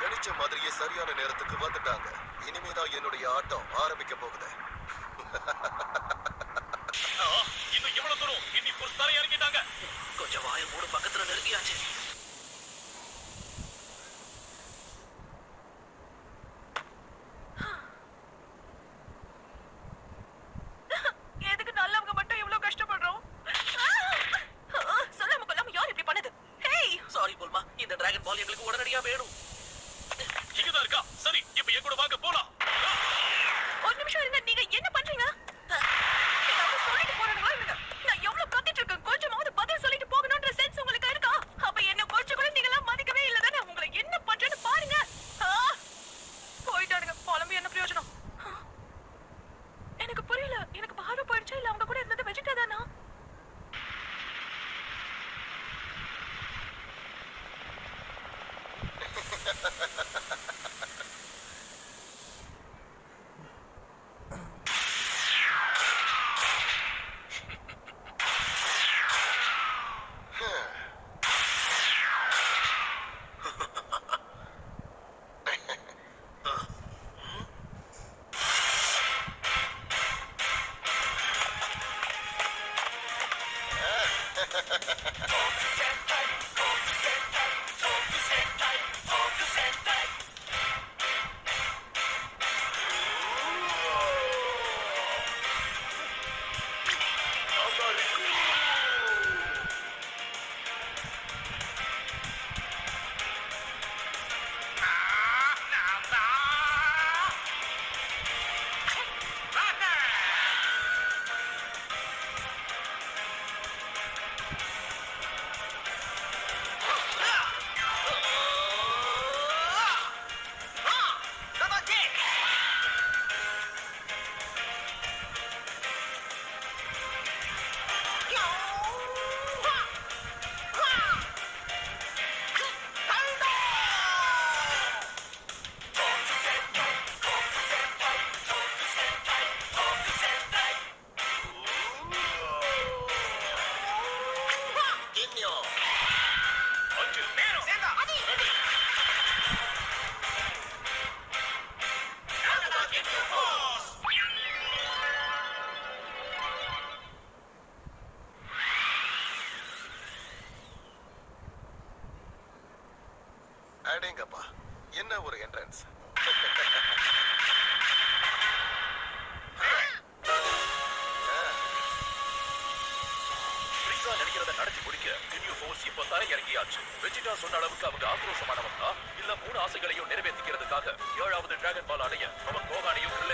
கணிச்ச மாதிரியே சரியான நேரத்துக்கு வந்துட்டாங்க இனிமேதான் என்னுடைய ஆட்டம் ஆரம்பிக்க போகுது இன்னும் எவ்வளவு தூரம் இன்னி புஷ் தர இறங்கிட்டாங்க கொஞ்சம் வாய மூடு பக்கத்துல நெருங்கியாச்சு எதுக்கு நல்லவங்க மட்டும் இவ்வளவு கஷ்டப்படுறோம் சொல்லாம கொள்ளாம யார் இப்படி பண்ணது ஹேய் சாரி போல்மா இந்த டிராகன் பால் எங்களுக்கு உடனடியா வேணும் இங்கதான் இருக்கா சரி இப்ப என் கூட வாங்க போலாம் ஒரு நிமிஷம் இருங்க நீங்க என்ன பண்றீங்க ஏதாவது சொல்லிட்டு போறானுங்களா இவனுங்க? நான் எவ்வளவு கத்திட்டு இருக்கேன் கொஞ்சமாவது பதில் சொல்லிட்டு போகணும்ன்ற சென்ஸ் உங்களுக்கு இருக்கா அப்ப என்ன கொஞ்சம் கூட நீங்க எல்லாம் மதிக்கவே இல்ல தானே உங்களை என்ன பண்றேன்னு பாருங்க ஆ! போயிட்டானுங்க புலம்பு என்ன பிரயோஜனம் ஆ! எனக்கு புரியல எனக்கு பார்வை போயிடுச்சா இல்ல அவங்க கூட இருந்தது வெஜிடா தானா அஞ்சு நேரம் அடேங்கப்பா என்ன ஒரு என்ட்ரன்ஸ் ஃப்ரீஸா நினைக்கிறத நடத்தி முடிக்க நியூ ஃபோர்ஸ் இப்ப தரை இறங்கியாச்சு வெஜிடா சொன்ன அளவுக்கு அவங்க ஆக்ரோஷமானவங்களா இல்ல மூணு ஆசைகளையும் நிறைவேற்றிக்கிறதுக்காக ஏழாவது டிராகன் பால் அடைய அவன் கோகானையும்